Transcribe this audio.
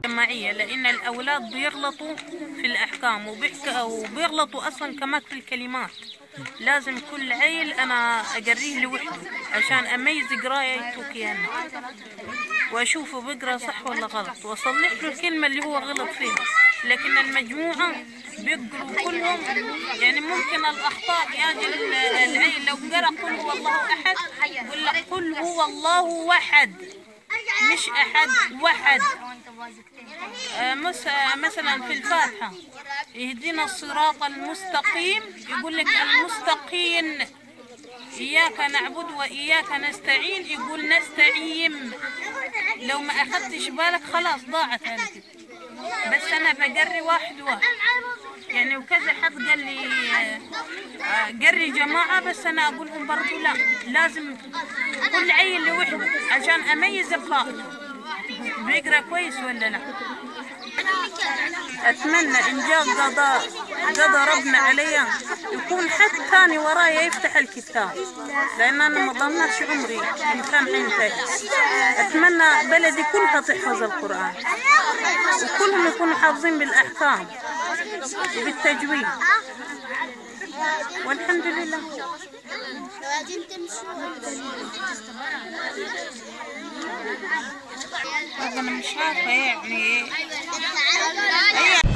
المجتمعية لأن الأولاد بيغلطوا في الأحكام وبيحك- وبيغلطوا أصلا كمان في الكلمات لازم كل عيل أنا أقريه لوحده عشان أميز قرايته وكيانه وأشوفه بيقرأ صح ولا غلط وأصلح له الكلمة اللي هو غلط فيها لكن المجموعة بيقروا كلهم يعني ممكن الأخطاء يجي ال- العيل لو قرأ قل هو الله أحد يقول لك قل هو الله وحد مش أحد وحد آه، مس- آه، مثلا في الفاتحة يهدينا الصراط المستقيم يقول لك المستقيم إياك نعبد وإياك نستعين يقول نستعيم لو ما أخذتش بالك خلاص ضاعت على كده بس أنا بقري واحد واحد يعني وكذا حد قال لي آه، آه، قري جماعة بس أنا أقولهم برضو لا لازم كل عيل لوحده عشان أميز قراءته بيقرأ كويس ولا لا أتمنى إن جاء قضاء قضى ربنا علي يكون حد ثاني ورايا يفتح الكتاب لأن أنا ما ضمنتش عمري إن كان حينتهي أتمنى بلدي كلها تحفظ القرآن وكلهم يكونوا حافظين بالأحكام وبالتجويد والحمد لله أنا مش عارفة يعني